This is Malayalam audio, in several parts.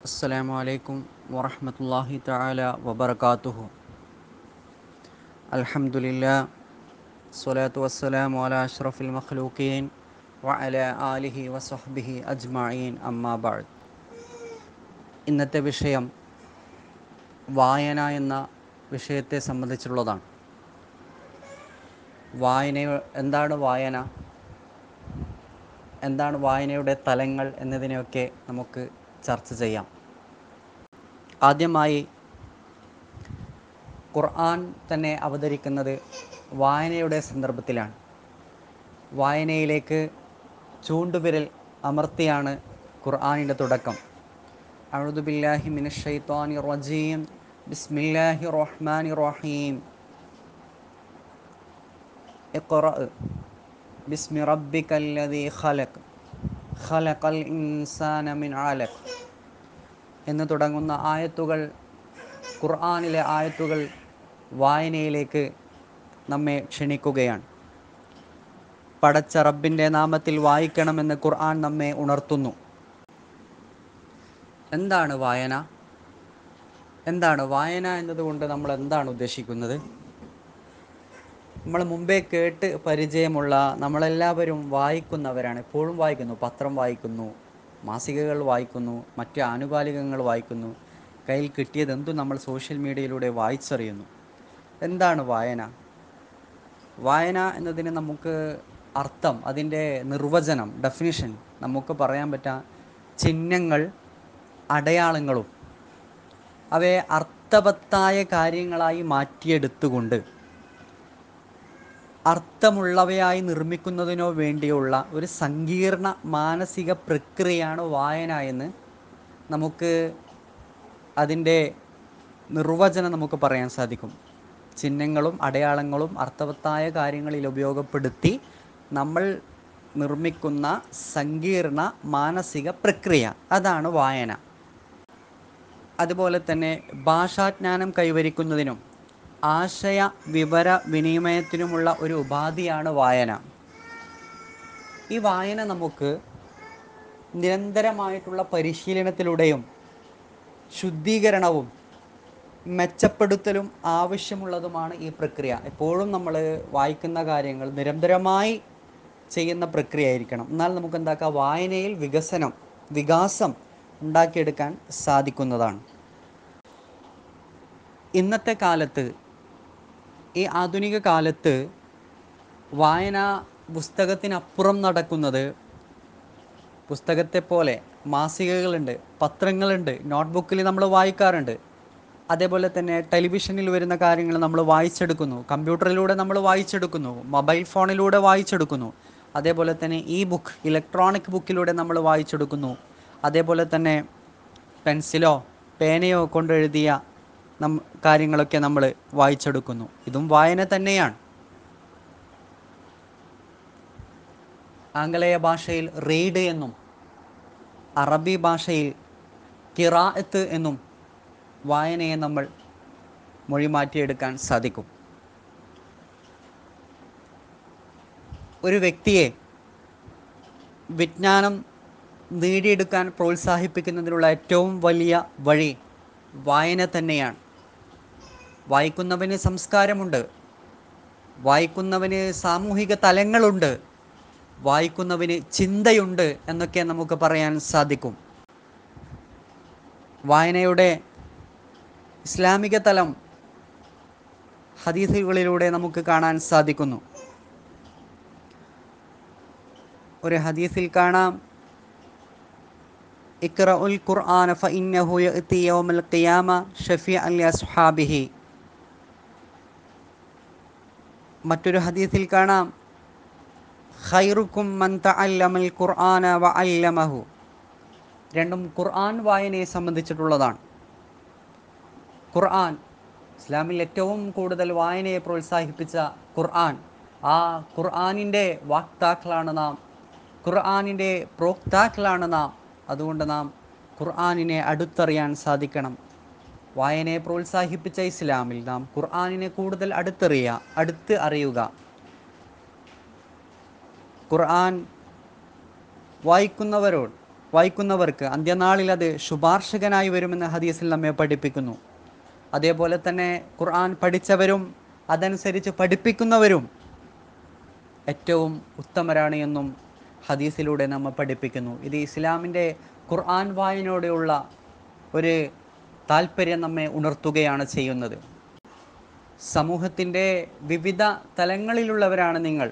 السلام عليكم ورحمة الله تعالى وبركاته الحمد لله الصلاة والسلام على أشرف المخلوقين وعلى آله وصحبه أجمعين أما بعد ഇന്നത്തെ വിഷയം വായന എന്ന വിഷയത്തെ സംബന്ധിച്ചുള്ളതാണ് വായന എന്താണ് വായന എന്താണ് വായനയുടെ തലങ്ങൾ എന്നതിനെയൊക്കെ നമുക്ക് ചർച്ച ചെയ്യാം ആദ്യമായി ഖുർആൻ തന്നെ അവതരിക്കുന്നത് വായനയുടെ സന്ദർഭത്തിലാണ് വായനയിലേക്ക് ചൂണ്ടുവിരൽ അമർത്തിയാണ് ഖുർആനിൻ്റെ തുടക്കം അഴുദു ബില്ലാഹി മിനഷൈത്വാനി റജീം ബിസ്മില്ലാഹി റഹ്മാനി റഹീം اقرأ باسم ربك الذي خلق خلق الإنسان من علق എന്ന് തുടങ്ങുന്ന ആയത്തുകൾ ഖുർആനിലെ ആയത്തുകൾ വായനയിലേക്ക് നമ്മെ ക്ഷണിക്കുകയാണ് പടച്ച റബ്ബിൻ്റെ നാമത്തിൽ വായിക്കണമെന്ന് ഖുർആൻ നമ്മെ ഉണർത്തുന്നു എന്താണ് വായന എന്താണ് വായന എന്നതുകൊണ്ട് നമ്മൾ എന്താണ് ഉദ്ദേശിക്കുന്നത് നമ്മൾ മുമ്പേ കേട്ട് പരിചയമുള്ള നമ്മളെല്ലാവരും വായിക്കുന്നവരാണ് എപ്പോഴും വായിക്കുന്നു പത്രം വായിക്കുന്നു മാസികകൾ വായിക്കുന്നു മറ്റ് ആനുകാലികങ്ങൾ വായിക്കുന്നു കയ്യിൽ കിട്ടിയത് എന്തും നമ്മൾ സോഷ്യൽ മീഡിയയിലൂടെ വായിച്ചറിയുന്നു എന്താണ് വായന വായന എന്നതിന് നമുക്ക് അർത്ഥം അതിൻ്റെ നിർവചനം ഡെഫിനിഷൻ നമുക്ക് പറയാൻ പറ്റാ ചിഹ്നങ്ങൾ അടയാളങ്ങളും അവയെ അർത്ഥവത്തായ കാര്യങ്ങളായി മാറ്റിയെടുത്തുകൊണ്ട് അർത്ഥമുള്ളവയായി നിർമ്മിക്കുന്നതിനോ വേണ്ടിയുള്ള ഒരു സങ്കീർണ മാനസിക പ്രക്രിയയാണ് വായന എന്ന് നമുക്ക് അതിൻ്റെ നിർവചനം നമുക്ക് പറയാൻ സാധിക്കും ചിഹ്നങ്ങളും അടയാളങ്ങളും അർത്ഥവത്തായ കാര്യങ്ങളിൽ ഉപയോഗപ്പെടുത്തി നമ്മൾ നിർമ്മിക്കുന്ന സങ്കീർണ മാനസിക പ്രക്രിയ അതാണ് വായന അതുപോലെ തന്നെ ഭാഷാജ്ഞാനം കൈവരിക്കുന്നതിനും ആശയ വിവര വിനിമയത്തിനുമുള്ള ഒരു ഉപാധിയാണ് വായന ഈ വായന നമുക്ക് നിരന്തരമായിട്ടുള്ള പരിശീലനത്തിലൂടെയും ശുദ്ധീകരണവും മെച്ചപ്പെടുത്തലും ആവശ്യമുള്ളതുമാണ് ഈ പ്രക്രിയ എപ്പോഴും നമ്മൾ വായിക്കുന്ന കാര്യങ്ങൾ നിരന്തരമായി ചെയ്യുന്ന പ്രക്രിയ ആയിരിക്കണം എന്നാൽ നമുക്ക് എന്താക്കാം വായനയിൽ വികസനം വികാസം ഉണ്ടാക്കിയെടുക്കാൻ സാധിക്കുന്നതാണ് ഇന്നത്തെ കാലത്ത് ഈ ആധുനിക കാലത്ത് വായന പുസ്തകത്തിനപ്പുറം നടക്കുന്നത് പുസ്തകത്തെ പോലെ മാസികകളുണ്ട് പത്രങ്ങളുണ്ട് നോട്ട്ബുക്കിൽ നമ്മൾ വായിക്കാറുണ്ട് അതേപോലെ തന്നെ ടെലിവിഷനിൽ വരുന്ന കാര്യങ്ങൾ നമ്മൾ വായിച്ചെടുക്കുന്നു കമ്പ്യൂട്ടറിലൂടെ നമ്മൾ വായിച്ചെടുക്കുന്നു മൊബൈൽ ഫോണിലൂടെ വായിച്ചെടുക്കുന്നു അതേപോലെ തന്നെ ഇ ബുക്ക് ഇലക്ട്രോണിക് ബുക്കിലൂടെ നമ്മൾ വായിച്ചെടുക്കുന്നു അതേപോലെ തന്നെ പെൻസിലോ പേനയോ കൊണ്ടെഴുതിയ നം കാര്യങ്ങളൊക്കെ നമ്മൾ വായിച്ചെടുക്കുന്നു ഇതും വായന തന്നെയാണ് ആംഗലേയ ഭാഷയിൽ റീഡ് എന്നും അറബി ഭാഷയിൽ കിറാത്ത് എന്നും വായനയെ നമ്മൾ മൊഴി മാറ്റിയെടുക്കാൻ സാധിക്കും ഒരു വ്യക്തിയെ വിജ്ഞാനം നേടിയെടുക്കാൻ പ്രോത്സാഹിപ്പിക്കുന്നതിനുള്ള ഏറ്റവും വലിയ വഴി വായന തന്നെയാണ് വായിക്കുന്നവന് സംസ്കാരമുണ്ട് വായിക്കുന്നവന് സാമൂഹിക തലങ്ങളുണ്ട് വായിക്കുന്നവന് ചിന്തയുണ്ട് എന്നൊക്കെ നമുക്ക് പറയാൻ സാധിക്കും വായനയുടെ ഇസ്ലാമിക തലം ഹദീസുകളിലൂടെ നമുക്ക് കാണാൻ സാധിക്കുന്നു ഒരു ഹദീസിൽ കാണാം ഇക്ര ഉൽ ഖുർആൻ ഫഇന്നഹു യഅതി യൗമൽ ഖിയാമ ഷഫീഅൻ ലിഅസ്ഹാബിഹി മറ്റൊരു ഹദീസിൽ കാണാം ഖൈറുക്കും മൻ തഅല്ലമൽ ഖുർആന വഅല്ലമഹു രണ്ടും ഖുർആൻ വായനയെ സംബന്ധിച്ചിട്ടുള്ളതാണ് ഖുർആൻ ഇസ്ലാമിൽ ഏറ്റവും കൂടുതൽ വായനയെ പ്രോത്സാഹിപ്പിച്ച ഖുർആൻ ആ ഖുർആനിൻ്റെ വാക്താക്കളാണ് നാം ഖുർആനിൻ്റെ പ്രോക്താക്കളാണ് നാം അതുകൊണ്ട് നാം ഖുർആനിനെ അടുത്തറിയാൻ സാധിക്കണം വായനയെ പ്രോത്സാഹിപ്പിച്ച ഇസ്ലാമിൽ നാം ഖുർആനിനെ കൂടുതൽ അടുത്തറിയുക അടുത്ത് അറിയുക ഖുർആൻ വായിക്കുന്നവരോട് വായിക്കുന്നവർക്ക് അന്ത്യനാളിൽ അത് ശുപാർശകനായി വരുമെന്ന് ഹദീസിൽ നമ്മെ പഠിപ്പിക്കുന്നു അതേപോലെ തന്നെ ഖുർആൻ പഠിച്ചവരും അതനുസരിച്ച് പഠിപ്പിക്കുന്നവരും ഏറ്റവും ഉത്തമരാണ് എന്നും ഹദീസിലൂടെ നമ്മെ പഠിപ്പിക്കുന്നു ഇത് ഇസ്ലാമിൻ്റെ ഖുർആൻ വായനയോടെയുള്ള ഒരു താല്പര്യം നമ്മെ ഉണർത്തുകയാണ് ചെയ്യുന്നത് സമൂഹത്തിൻ്റെ വിവിധ തലങ്ങളിലുള്ളവരാണ് നിങ്ങൾ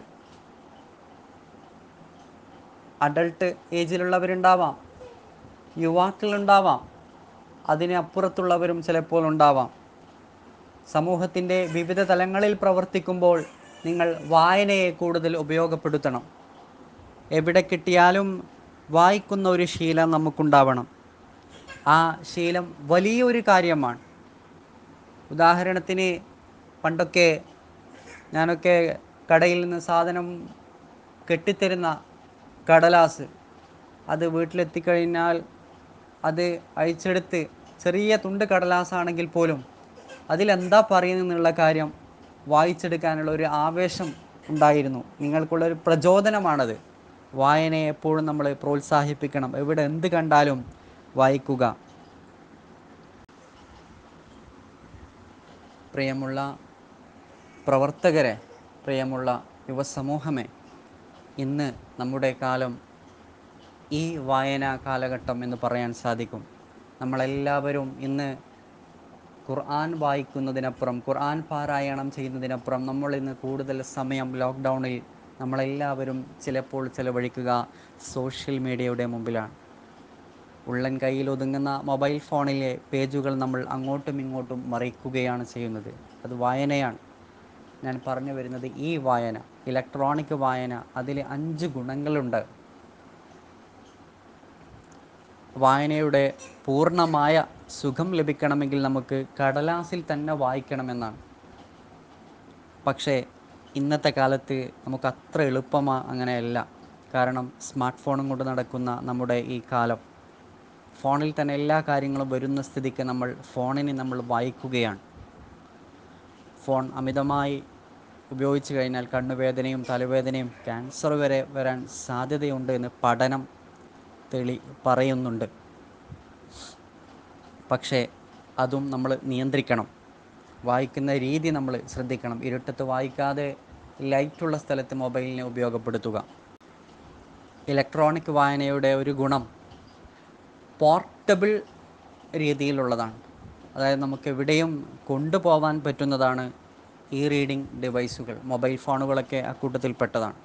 അഡൾട്ട് ഏജിലുള്ളവരുണ്ടാവാം യുവാക്കളുണ്ടാവാം അതിനപ്പുറത്തുള്ളവരും ചിലപ്പോൾ ഉണ്ടാവാം സമൂഹത്തിൻ്റെ വിവിധ തലങ്ങളിൽ പ്രവർത്തിക്കുമ്പോൾ നിങ്ങൾ വായനയെ കൂടുതൽ ഉപയോഗപ്പെടുത്തണം എവിടെ കിട്ടിയാലും വായിക്കുന്ന ഒരു ശീലം നമുക്കുണ്ടാവണം ആ ശീലം വലിയൊരു കാര്യമാണ് ഉദാഹരണത്തിന് പണ്ടൊക്കെ ഞാനൊക്കെ കടയിൽ നിന്ന് സാധനം കെട്ടിത്തരുന്ന കടലാസ് അത് വീട്ടിലെത്തിക്കഴിഞ്ഞാൽ അത് അഴിച്ചെടുത്ത് ചെറിയ തുണ്ട് കടലാസാണെങ്കിൽ പോലും അതിലെന്താ പറയുന്നതെന്നുള്ള കാര്യം വായിച്ചെടുക്കാനുള്ള ഒരു ആവേശം ഉണ്ടായിരുന്നു നിങ്ങൾക്കുള്ള ഒരു പ്രചോദനമാണത് വായനയെ എപ്പോഴും നമ്മൾ പ്രോത്സാഹിപ്പിക്കണം എവിടെ എന്ത് കണ്ടാലും വായിക്കുക പ്രിയമുള്ള പ്രവർത്തകരെ പ്രിയമുള്ള യുവസമൂഹമേ ഇന്ന് നമ്മുടെ കാലം ഈ വായനാ കാലഘട്ടം എന്ന് പറയാൻ സാധിക്കും നമ്മളെല്ലാവരും ഇന്ന് ഖുർആൻ വായിക്കുന്നതിനപ്പുറം ഖുർആൻ പാരായണം ചെയ്യുന്നതിനപ്പുറം നമ്മൾ ഇന്ന് കൂടുതൽ സമയം ലോക്ക്ഡൗണിൽ നമ്മളെല്ലാവരും ചിലപ്പോൾ ചിലവഴിക്കുക സോഷ്യൽ മീഡിയയുടെ മുമ്പിലാണ് ഉള്ളൻ കയ്യിൽ ഒതുങ്ങുന്ന മൊബൈൽ ഫോണിലെ പേജുകൾ നമ്മൾ അങ്ങോട്ടും ഇങ്ങോട്ടും മറിക്കുകയാണ് ചെയ്യുന്നത് അത് വായനയാണ് ഞാൻ പറഞ്ഞു വരുന്നത് ഈ വായന ഇലക്ട്രോണിക് വായന അതിൽ അഞ്ച് ഗുണങ്ങളുണ്ട് വായനയുടെ പൂർണ്ണമായ സുഖം ലഭിക്കണമെങ്കിൽ നമുക്ക് കടലാസിൽ തന്നെ വായിക്കണമെന്നാണ് പക്ഷേ ഇന്നത്തെ കാലത്ത് നമുക്ക് അത്ര എളുപ്പമാ അങ്ങനെയല്ല കാരണം സ്മാർട്ട് ഫോണും കൊണ്ട് നടക്കുന്ന നമ്മുടെ ഈ കാലം ഫോണിൽ തന്നെ എല്ലാ കാര്യങ്ങളും വരുന്ന സ്ഥിതിക്ക് നമ്മൾ ഫോണിനെ നമ്മൾ വായിക്കുകയാണ് ഫോൺ അമിതമായി ഉപയോഗിച്ച് കഴിഞ്ഞാൽ കണ്ണുവേദനയും തലവേദനയും ക്യാൻസർ വരെ വരാൻ സാധ്യതയുണ്ട് എന്ന് പഠനം തെളി പറയുന്നുണ്ട് പക്ഷേ അതും നമ്മൾ നിയന്ത്രിക്കണം വായിക്കുന്ന രീതി നമ്മൾ ശ്രദ്ധിക്കണം ഇരുട്ടത്ത് വായിക്കാതെ ലൈറ്റുള്ള സ്ഥലത്ത് മൊബൈലിനെ ഉപയോഗപ്പെടുത്തുക ഇലക്ട്രോണിക് വായനയുടെ ഒരു ഗുണം പോർട്ടബിൾ രീതിയിലുള്ളതാണ് അതായത് നമുക്ക് എവിടെയും കൊണ്ടുപോകാൻ പറ്റുന്നതാണ് ഈ റീഡിംഗ് ഡിവൈസുകൾ മൊബൈൽ ഫോണുകളൊക്കെ അക്കൂട്ടത്തിൽപ്പെട്ടതാണ്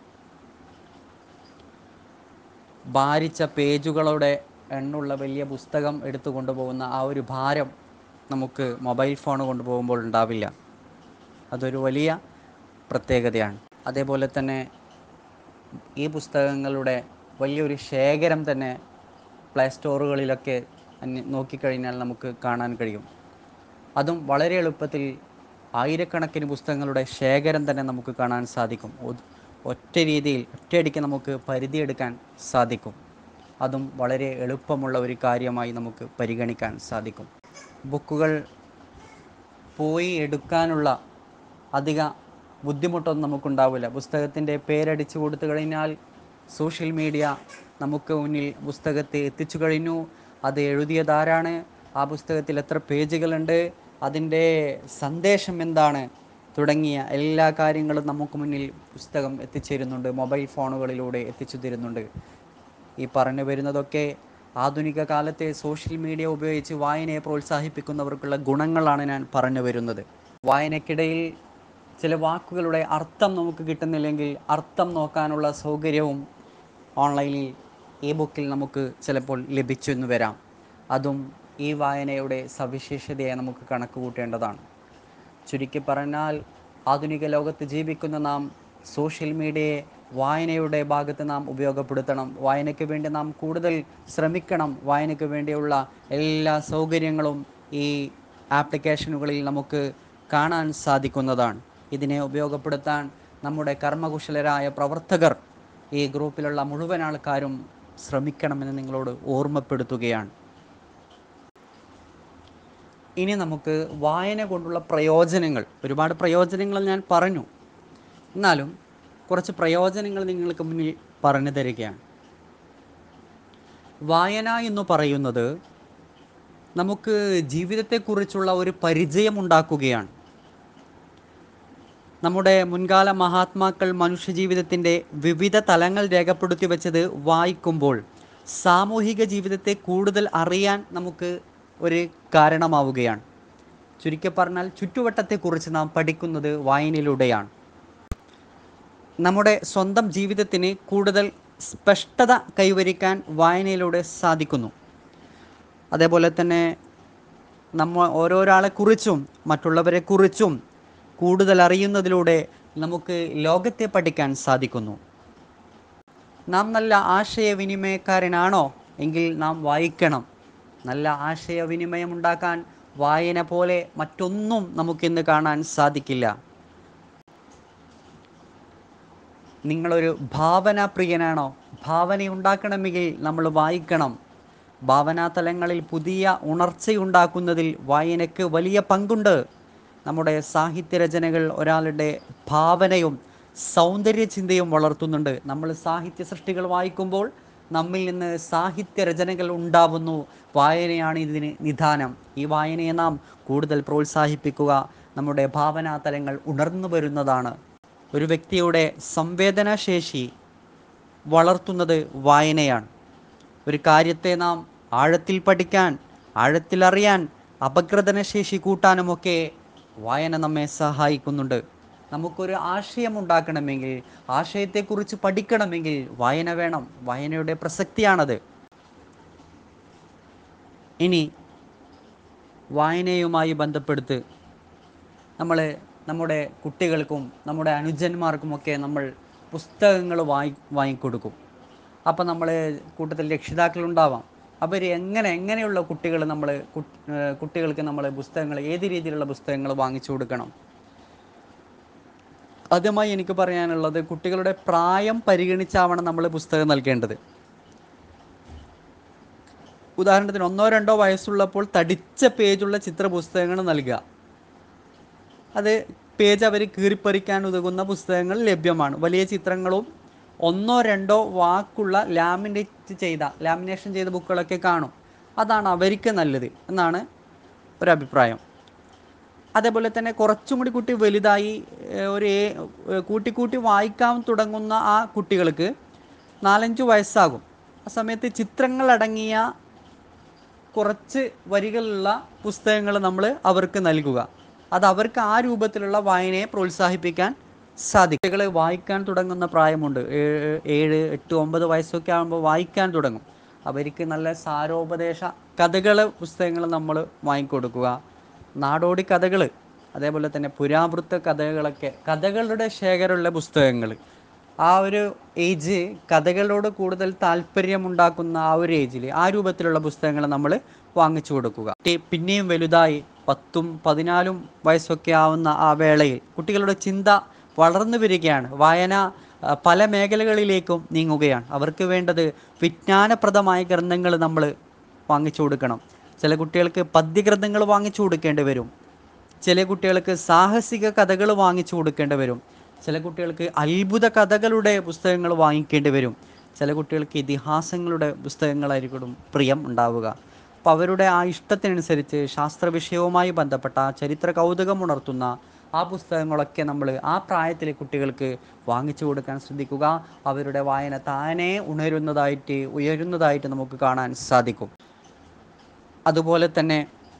ഭാരിച്ച പേജുകളുടെ എണ്ണുള്ള വലിയ പുസ്തകം എടുത്തു കൊണ്ടുപോകുന്ന ആ ഒരു ഭാരം നമുക്ക് മൊബൈൽ ഫോൺ കൊണ്ടുപോകുമ്പോൾ ഉണ്ടാവില്ല അതൊരു വലിയ പ്രത്യേകതയാണ് അതേപോലെ തന്നെ ഈ പുസ്തകങ്ങളുടെ വലിയൊരു ശേഖരം തന്നെ പ്ലേ സ്റ്റോറുകളിലൊക്കെ അന്വ- നോക്കിക്കഴിഞ്ഞാൽ നമുക്ക് കാണാൻ കഴിയും അതും വളരെ എളുപ്പത്തിൽ ആയിരക്കണക്കിന് പുസ്തകങ്ങളുടെ ശേഖരം തന്നെ നമുക്ക് കാണാൻ സാധിക്കും ഒ- ഒറ്റ രീതിയിൽ ഒറ്റയടിക്ക് നമുക്ക് പരിധിയെടുക്കാൻ സാധിക്കും അതും വളരെ എളുപ്പമുള്ള ഒരു കാര്യമായി നമുക്ക് പരിഗണിക്കാൻ സാധിക്കും ബുക്കുകൾ പോയി എടുക്കാനുള്ള അധിക ബുദ്ധിമുട്ടൊന്നും നമുക്കുണ്ടാവില്ല പുസ്തകത്തിൻ്റെ പേരടിച്ചു കൊടുത്തു കഴിഞ്ഞാൽ സോഷ്യൽ മീഡിയ നമുക്ക് മുന്നിൽ പുസ്തകത്തെ എത്തിച്ചു കഴിഞ്ഞു അത് എഴുതിയതാരാണ് ആ പുസ്തകത്തിൽ എത്ര പേജുകളുണ്ട് അതിൻ്റെ സന്ദേശം എന്താണ് തുടങ്ങിയ എല്ലാ കാര്യങ്ങളും നമുക്ക് മുന്നിൽ പുസ്തകം എത്തിച്ചേരുന്നുണ്ട് മൊബൈൽ ഫോണുകളിലൂടെ എത്തിച്ചു തരുന്നുണ്ട് ഈ പറഞ്ഞു വരുന്നതൊക്കെ ആധുനിക കാലത്തെ സോഷ്യൽ മീഡിയ ഉപയോഗിച്ച് വായനയെ പ്രോത്സാഹിപ്പിക്കുന്നവർക്കുള്ള ഗുണങ്ങളാണ് ഞാൻ പറഞ്ഞു വരുന്നത് വായനയ്ക്കിടയിൽ ചില വാക്കുകളുടെ അർത്ഥം നമുക്ക് കിട്ടുന്നില്ലെങ്കിൽ അർത്ഥം നോക്കാനുള്ള സൗകര്യവും ഓൺലൈനിൽ ഈ ബുക്കിൽ നമുക്ക് ചിലപ്പോൾ ലഭിച്ചെന്ന് വരാം അതും ഈ വായനയുടെ സവിശേഷതയെ നമുക്ക് കണക്ക് കൂട്ടേണ്ടതാണ് ചുരുക്കി പറഞ്ഞാൽ ആധുനിക ലോകത്ത് ജീവിക്കുന്ന നാം സോഷ്യൽ മീഡിയയെ വായനയുടെ ഭാഗത്ത് നാം ഉപയോഗപ്പെടുത്തണം വായനയ്ക്ക് വേണ്ടി നാം കൂടുതൽ ശ്രമിക്കണം വായനയ്ക്ക് വേണ്ടിയുള്ള എല്ലാ സൗകര്യങ്ങളും ഈ ആപ്ലിക്കേഷനുകളിൽ നമുക്ക് കാണാൻ സാധിക്കുന്നതാണ് ഇതിനെ ഉപയോഗപ്പെടുത്താൻ നമ്മുടെ കർമ്മകുശലരായ പ്രവർത്തകർ ഈ ഗ്രൂപ്പിലുള്ള മുഴുവൻ ആൾക്കാരും ശ്രമിക്കണമെന്ന് നിങ്ങളോട് ഓർമ്മപ്പെടുത്തുകയാണ് ഇനി നമുക്ക് വായന കൊണ്ടുള്ള പ്രയോജനങ്ങൾ ഒരുപാട് പ്രയോജനങ്ങൾ ഞാൻ പറഞ്ഞു എന്നാലും കുറച്ച് പ്രയോജനങ്ങൾ നിങ്ങൾക്ക് മുന്നിൽ പറഞ്ഞു തരികയാണ് വായന എന്ന് പറയുന്നത് നമുക്ക് ജീവിതത്തെക്കുറിച്ചുള്ള ഒരു പരിചയം ഉണ്ടാക്കുകയാണ് നമ്മുടെ മുൻകാല മഹാത്മാക്കൾ മനുഷ്യജീവിതത്തിൻ്റെ വിവിധ തലങ്ങൾ രേഖപ്പെടുത്തി വെച്ചത് വായിക്കുമ്പോൾ സാമൂഹിക ജീവിതത്തെ കൂടുതൽ അറിയാൻ നമുക്ക് ഒരു കാരണമാവുകയാണ് ചുരുക്കി പറഞ്ഞാൽ ചുറ്റുവട്ടത്തെക്കുറിച്ച് നാം പഠിക്കുന്നത് വായനയിലൂടെയാണ് നമ്മുടെ സ്വന്തം ജീവിതത്തിന് കൂടുതൽ സ്പഷ്ടത കൈവരിക്കാൻ വായനയിലൂടെ സാധിക്കുന്നു അതേപോലെ തന്നെ നമ്മ ഓരോരാളെക്കുറിച്ചും മറ്റുള്ളവരെക്കുറിച്ചും കൂടുതൽ അറിയുന്നതിലൂടെ നമുക്ക് ലോകത്തെ പഠിക്കാൻ സാധിക്കുന്നു നാം നല്ല ആശയവിനിമയക്കാരനാണോ എങ്കിൽ നാം വായിക്കണം നല്ല ആശയവിനിമയം ഉണ്ടാക്കാൻ വായന പോലെ മറ്റൊന്നും നമുക്കിന്ന് കാണാൻ സാധിക്കില്ല നിങ്ങളൊരു ഭാവനാപ്രിയനാണോ ഭാവന ഉണ്ടാക്കണമെങ്കിൽ നമ്മൾ വായിക്കണം ഭാവനാതലങ്ങളിൽ പുതിയ ഉണർച്ചയുണ്ടാക്കുന്നതിൽ വായനയ്ക്ക് വലിയ പങ്കുണ്ട് നമ്മുടെ സാഹിത്യരചനകൾ ഒരാളുടെ ഭാവനയും സൗന്ദര്യ ചിന്തയും വളർത്തുന്നുണ്ട് നമ്മൾ സാഹിത്യ സൃഷ്ടികൾ വായിക്കുമ്പോൾ നമ്മിൽ നിന്ന് സാഹിത്യ രചനകൾ ഉണ്ടാവുന്നു വായനയാണ് ഇതിന് നിദാനം ഈ വായനയെ നാം കൂടുതൽ പ്രോത്സാഹിപ്പിക്കുക നമ്മുടെ ഭാവനാതലങ്ങൾ ഉണർന്നു വരുന്നതാണ് ഒരു വ്യക്തിയുടെ സംവേദനാശേഷി വളർത്തുന്നത് വായനയാണ് ഒരു കാര്യത്തെ നാം ആഴത്തിൽ പഠിക്കാൻ ആഴത്തിൽ അറിയാൻ അപഗ്രഥനശേഷി കൂട്ടാനുമൊക്കെ വായന നമ്മെ സഹായിക്കുന്നുണ്ട് നമുക്കൊരു ആശയം ഉണ്ടാക്കണമെങ്കിൽ ആശയത്തെക്കുറിച്ച് പഠിക്കണമെങ്കിൽ വായന വേണം വായനയുടെ പ്രസക്തിയാണത് ഇനി വായനയുമായി ബന്ധപ്പെടുത്ത് നമ്മൾ നമ്മുടെ കുട്ടികൾക്കും നമ്മുടെ അനുജന്മാർക്കുമൊക്കെ നമ്മൾ പുസ്തകങ്ങൾ വാങ്ങി വാങ്ങിക്കൊടുക്കും അപ്പോൾ നമ്മൾ കൂട്ടത്തിൽ രക്ഷിതാക്കളുണ്ടാവാം അവർ എങ്ങനെ എങ്ങനെയുള്ള കുട്ടികൾ നമ്മൾ കുട്ടികൾക്ക് നമ്മൾ പുസ്തകങ്ങൾ ഏത് രീതിയിലുള്ള പുസ്തകങ്ങൾ വാങ്ങിച്ചു കൊടുക്കണം ആദ്യമായി എനിക്ക് പറയാനുള്ളത് കുട്ടികളുടെ പ്രായം പരിഗണിച്ചാവണം നമ്മൾ പുസ്തകം നൽകേണ്ടത് ഉദാഹരണത്തിന് ഒന്നോ രണ്ടോ വയസ്സുള്ളപ്പോൾ തടിച്ച പേജുള്ള ചിത്ര പുസ്തകങ്ങൾ നൽകുക അത് പേജ് അവർ കീറിപ്പറിക്കാൻ ഉതകുന്ന പുസ്തകങ്ങൾ ലഭ്യമാണ് വലിയ ചിത്രങ്ങളും ഒന്നോ രണ്ടോ വാക്കുള്ള ലാമിനേറ്റ് ചെയ്ത ലാമിനേഷൻ ചെയ്ത ബുക്കുകളൊക്കെ കാണും അതാണ് അവർക്ക് നല്ലത് എന്നാണ് ഒരഭിപ്രായം അതേപോലെ തന്നെ കുറച്ചും കൂടി കുട്ടി വലുതായി ഏഹ്, ഒരു ഏ- ഏഹ്, കൂട്ടി കൂട്ടി വായിക്കാൻ തുടങ്ങുന്ന ആ കുട്ടികൾക്ക് നാലഞ്ച് വയസ്സാകും ആ സമയത്ത് ചിത്രങ്ങളടങ്ങിയ കുറച്ച് വരികളുള്ള പുസ്തകങ്ങൾ നമ്മൾ അവർക്ക് നൽകുക അത് അവർക്ക് ആ രൂപത്തിലുള്ള വായനയെ പ്രോത്സാഹിപ്പിക്കാൻ സാധിക്കും കുട്ടികൾ വായിക്കാൻ തുടങ്ങുന്ന പ്രായമുണ്ട് ഏഴ് ഏഴ് എട്ട് ഒമ്പത് വയസ്സൊക്കെ ആകുമ്പോൾ വായിക്കാൻ തുടങ്ങും അവർക്ക് നല്ല സാരോപദേശ കഥകൾ പുസ്തകങ്ങൾ നമ്മൾ വാങ്ങിക്കൊടുക്കുക നാടോടി കഥകൾ അതേപോലെ തന്നെ പുരാവൃത്ത കഥകളൊക്കെ കഥകളുടെ ശേഖരമുള്ള പുസ്തകങ്ങൾ ആ ഒരു ഏജ് കഥകളോട് കൂടുതൽ താല്പര്യമുണ്ടാക്കുന്ന ആ ഒരു ഏജിൽ ആ രൂപത്തിലുള്ള പുസ്തകങ്ങൾ നമ്മൾ വാങ്ങിച്ചു കൊടുക്കുക കുട്ടി പിന്നെയും വലുതായി പത്തും പതിനാലും വയസ്സൊക്കെ ആവുന്ന ആ വേളയിൽ കുട്ടികളുടെ ചിന്ത വളർന്നു വരികയാണ് വായന ആ, പല മേഖലകളിലേക്കും നീങ്ങുകയാണ് അവർക്ക് വേണ്ടത് വിജ്ഞാനപ്രദമായ ഗ്രന്ഥങ്ങൾ നമ്മൾ വാങ്ങിച്ചു കൊടുക്കണം ചില കുട്ടികൾക്ക് പദ്യഗ്രന്ഥങ്ങൾ വാങ്ങിച്ചു കൊടുക്കേണ്ടി വരും ചില കുട്ടികൾക്ക് സാഹസിക കഥകൾ വാങ്ങിച്ചു കൊടുക്കേണ്ടി വരും ചില കുട്ടികൾക്ക് അത്ഭുത കഥകളുടെ പുസ്തകങ്ങൾ വാങ്ങിക്കേണ്ടി വരും ചില കുട്ടികൾക്ക് ഇതിഹാസങ്ങളുടെ പുസ്തകങ്ങളായിരിക്കും പ്രിയം ഉണ്ടാവുക അപ്പോൾ അവരുടെ ആ ഇഷ്ടത്തിനനുസരിച്ച് ശാസ്ത്ര വിഷയവുമായി ബന്ധപ്പെട്ട ചരിത്ര കൗതുകം ഉണർത്തുന്ന ആ പുസ്തകങ്ങളൊക്കെ നമ്മൾ ആ പ്രായത്തിലെ കുട്ടികൾക്ക് വാങ്ങിച്ചു കൊടുക്കാൻ ശ്രദ്ധിക്കുക അവരുടെ വായന താനേ ഉണരുന്നതായിട്ട് ഉയരുന്നതായിട്ട് നമുക്ക് കാണാൻ സാധിക്കും അതുപോലെ തന്നെ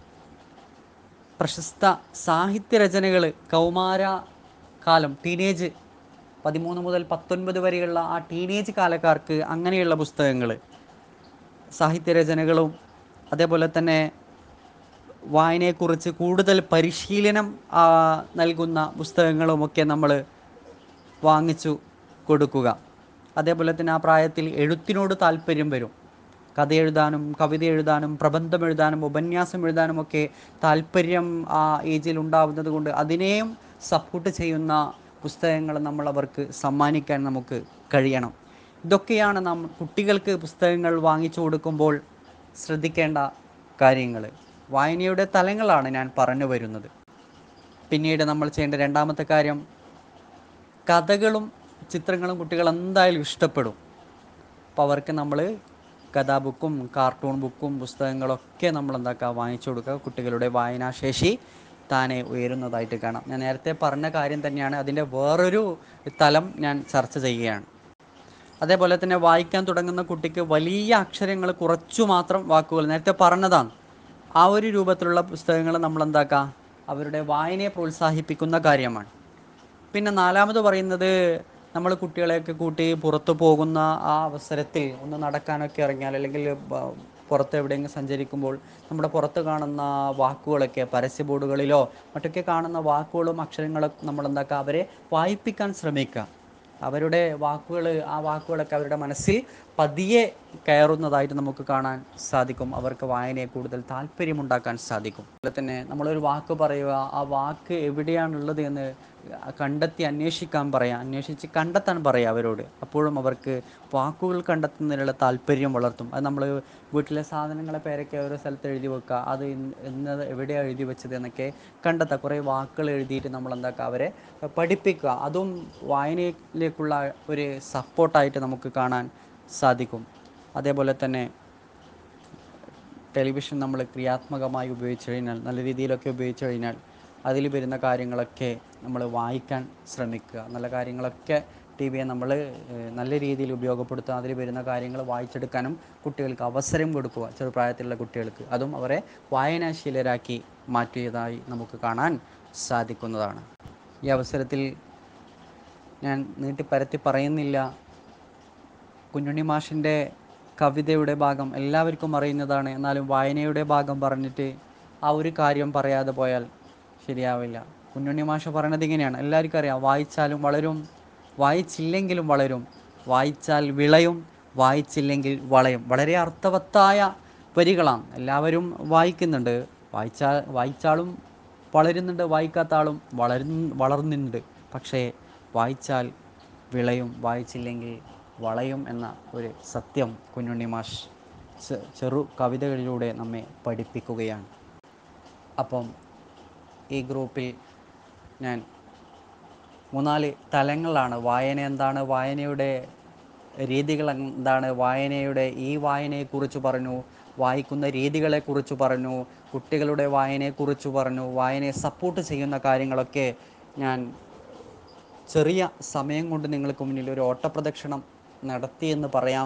പ്രശസ്ത സാഹിത്യരചനകൾ കൗമാര കാലം ടീനേജ് പതിമൂന്ന് മുതൽ പത്തൊൻപത് വരെയുള്ള ആ ടീനേജ് കാലക്കാർക്ക് അങ്ങനെയുള്ള പുസ്തകങ്ങൾ സാഹിത്യരചനകളും അതേപോലെ തന്നെ വായനയെക്കുറിച്ച് കൂടുതൽ പരിശീലനം ആ, നൽകുന്ന പുസ്തകങ്ങളുമൊക്കെ നമ്മൾ വാങ്ങിച്ചു കൊടുക്കുക അതേപോലെ തന്നെ ആ പ്രായത്തിൽ എഴുത്തിനോട് താല്പര്യം വരും കഥ എഴുതാനും കവിത എഴുതാനും പ്രബന്ധം എഴുതാനും ഉപന്യാസം എഴുതാനും ഒക്കെ താല്പര്യം ആ ഏജിൽ ഉണ്ടാവുന്നത് കൊണ്ട് അതിനെയും സപ്പോർട്ട് ചെയ്യുന്ന പുസ്തകങ്ങൾ നമ്മൾ അവർക്ക് സമ്മാനിക്കാൻ നമുക്ക് കഴിയണം ഇതൊക്കെയാണ് നാം കുട്ടികൾക്ക് പുസ്തകങ്ങൾ വാങ്ങിച്ചു കൊടുക്കുമ്പോൾ ശ്രദ്ധിക്കേണ്ട കാര്യങ്ങൾ വായനയുടെ തലങ്ങളാണ് ഞാൻ പറഞ്ഞു വരുന്നത് പിന്നീട് നമ്മൾ ചെയ്യേണ്ട രണ്ടാമത്തെ കാര്യം കഥകളും ചിത്രങ്ങളും കുട്ടികൾ എന്തായാലും ഇഷ്ടപ്പെടും അപ്പോൾ അവർക്ക് നമ്മൾ കഥാ ബുക്കും കാർട്ടൂൺ ബുക്കും പുസ്തകങ്ങളൊക്കെ നമ്മൾ എന്താക്കുക വാങ്ങിച്ചു കൊടുക്കുക കുട്ടികളുടെ വായനാശേഷി താനെ ഉയരുന്നതായിട്ട് കാണാം ഞാൻ നേരത്തെ പറഞ്ഞ കാര്യം തന്നെയാണ് അതിൻ്റെ വേറൊരു തലം ഞാൻ ചർച്ച ചെയ്യുകയാണ് അതേപോലെ തന്നെ വായിക്കാൻ തുടങ്ങുന്ന കുട്ടിക്ക് വലിയ അക്ഷരങ്ങൾ കുറച്ചു മാത്രം വാക്കുകൾ നേരത്തെ പറഞ്ഞതാണ് ആ ഒരു രൂപത്തിലുള്ള പുസ്തകങ്ങൾ നമ്മൾ എന്താക്കുക അവരുടെ വായനയെ പ്രോത്സാഹിപ്പിക്കുന്ന കാര്യമാണ് പിന്നെ നാലാമത് പറയുന്നത് നമ്മൾ കുട്ടികളെയൊക്കെ കൂട്ടി പുറത്തു പോകുന്ന ആ അവസരത്തിൽ ഒന്ന് നടക്കാനൊക്കെ ഇറങ്ങിയാൽ അല്ലെങ്കിൽ ബ- പുറത്ത് എവിടെയെങ്കിലും സഞ്ചരിക്കുമ്പോൾ നമ്മുടെ പുറത്ത് കാണുന്ന വാക്കുകളൊക്കെ പരസ്യ ബോർഡുകളിലോ മറ്റൊക്കെ കാണുന്ന വാക്കുകളും അക്ഷരങ്ങളും നമ്മൾ എന്താക്കുക അവരെ വായിപ്പിക്കാൻ ശ്രമിക്കുക അവരുടെ വാക്കുകൾ ആ വാക്കുകളൊക്കെ അവരുടെ മനസ്സിൽ പതിയെ കയറുന്നതായിട്ട് നമുക്ക് കാണാൻ സാധിക്കും അവർക്ക് വായനയെ കൂടുതൽ താല്പര്യമുണ്ടാക്കാൻ സാധിക്കും അതുപോലെ തന്നെ നമ്മളൊരു വാക്ക് പറയുക ആ വാക്ക് എവിടെയാണുള്ളത് എന്ന് കണ്ടെത്തി അന്വേഷിക്കാൻ പറയാം അന്വേഷിച്ച് കണ്ടെത്താൻ പറയാം അവരോട് അപ്പോഴും അവർക്ക് വാക്കുകൾ കണ്ടെത്തുന്നതിനുള്ള താല്പര്യം വളർത്തും അത് നമ്മൾ വീട്ടിലെ സാധനങ്ങളെ പേരൊക്കെ ഓരോ സ്ഥലത്ത് എഴുതി വെക്കുക അത് ഇന്ന് ഇന്നത് എവിടെയാണ് എഴുതി വെച്ചത് എന്നൊക്കെ കണ്ടെത്തുക കുറേ വാക്കുകൾ എഴുതിയിട്ട് നമ്മൾ എന്താക്കുക അവരെ പഠിപ്പിക്കുക അതും വായനയിലേക്കുള്ള ഒരു സപ്പോർട്ടായിട്ട് നമുക്ക് കാണാൻ സാധിക്കും അതേപോലെ തന്നെ ടെലിവിഷൻ നമ്മൾ ക്രിയാത്മകമായി ഉപയോഗിച്ച് കഴിഞ്ഞാൽ നല്ല രീതിയിലൊക്കെ ഉപയോഗിച്ച് കഴിഞ്ഞാൽ അതിൽ വരുന്ന കാര്യങ്ങളൊക്കെ നമ്മൾ വായിക്കാൻ ശ്രമിക്കുക നല്ല കാര്യങ്ങളൊക്കെ ടി വിയെ നമ്മൾ നല്ല രീതിയിൽ ഉപയോഗപ്പെടുത്തുക അതിൽ വരുന്ന കാര്യങ്ങൾ വായിച്ചെടുക്കാനും കുട്ടികൾക്ക് അവസരം കൊടുക്കുക ചെറുപ്രായത്തിലുള്ള കുട്ടികൾക്ക് അതും അവരെ വായനാശീലരാക്കി മാറ്റിയതായി നമുക്ക് കാണാൻ സാധിക്കുന്നതാണ് ഈ അവസരത്തിൽ ഞാൻ നീട്ടി പരത്തി പറയുന്നില്ല കുഞ്ഞുണ്ണി മാഷിൻ്റെ കവിതയുടെ ഭാഗം എല്ലാവർക്കും അറിയുന്നതാണ് എന്നാലും വായനയുടെ ഭാഗം പറഞ്ഞിട്ട് ആ ഒരു കാര്യം പറയാതെ പോയാൽ ശരിയാവില്ല കുഞ്ഞുണ്ണി മാഷ് പറയണത് ഇങ്ങനെയാണ് എല്ലാവർക്കും അറിയാം വായിച്ചാലും വളരും വായിച്ചില്ലെങ്കിലും വളരും വായിച്ചാൽ വിളയും വായിച്ചില്ലെങ്കിൽ വളയും വളരെ അർത്ഥവത്തായ വരികളാണ് എല്ലാവരും വായിക്കുന്നുണ്ട് വായിച്ചാൽ വായിച്ചാളും വളരുന്നുണ്ട് വായിക്കാത്ത ആളും വളരുന്ന വളർന്നുണ്ട് പക്ഷേ വായിച്ചാൽ വിളയും വായിച്ചില്ലെങ്കിൽ വളയും എന്ന ഒരു സത്യം കുഞ്ഞുണ്ണി മാഷ് ചെ- ചെറു കവിതകളിലൂടെ നമ്മെ പഠിപ്പിക്കുകയാണ് അപ്പം ഈ ഗ്രൂപ്പിൽ ഞാൻ മൂന്നാല് തലങ്ങളാണ് വായന എന്താണ് വായനയുടെ രീതികൾ എന്താണ് വായനയുടെ ഈ വായനയെക്കുറിച്ച് പറഞ്ഞു വായിക്കുന്ന രീതികളെക്കുറിച്ച് പറഞ്ഞു കുട്ടികളുടെ വായനയെക്കുറിച്ച് പറഞ്ഞു വായനയെ സപ്പോർട്ട് ചെയ്യുന്ന കാര്യങ്ങളൊക്കെ ഞാൻ ചെറിയ സമയം കൊണ്ട് നിങ്ങൾക്ക് മുന്നിൽ ഒരു ഓട്ടപ്രദക്ഷിണം നടത്തിയെന്ന് പറയാം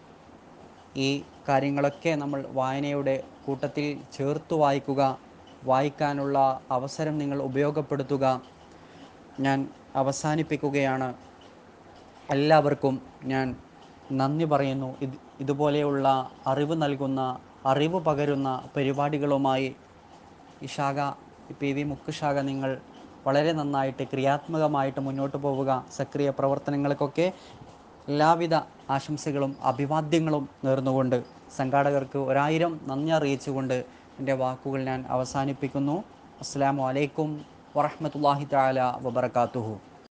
ഈ കാര്യങ്ങളൊക്കെ നമ്മൾ വായനയുടെ കൂട്ടത്തിൽ ചേർത്ത് വായിക്കുക വായിക്കാനുള്ള അവസരം നിങ്ങൾ ഉപയോഗപ്പെടുത്തുക ഞാൻ അവസാനിപ്പിക്കുകയാണ് എല്ലാവർക്കും ഞാൻ നന്ദി പറയുന്നു ഇത് ഇതുപോലെയുള്ള അറിവ് നൽകുന്ന അറിവ് പകരുന്ന പരിപാടികളുമായി ഈ ശാഖ പി വി മുക്ക് ശാഖ നിങ്ങൾ വളരെ നന്നായിട്ട് ക്രിയാത്മകമായിട്ട് മുന്നോട്ട് പോവുക സക്രിയ പ്രവർത്തനങ്ങൾക്കൊക്കെ എല്ലാവിധ ആശംസകളും അഭിവാദ്യങ്ങളും നേർന്നുകൊണ്ട് സംഘാടകർക്ക് ഒരായിരം നന്ദി അറിയിച്ചുകൊണ്ട് എൻ്റെ വാക്കുകൾ ഞാൻ അവസാനിപ്പിക്കുന്നു അസ്സാം വലൈക്കും വറഹമത്തല്ലാഹി താല വബർക്കാത്തുഹു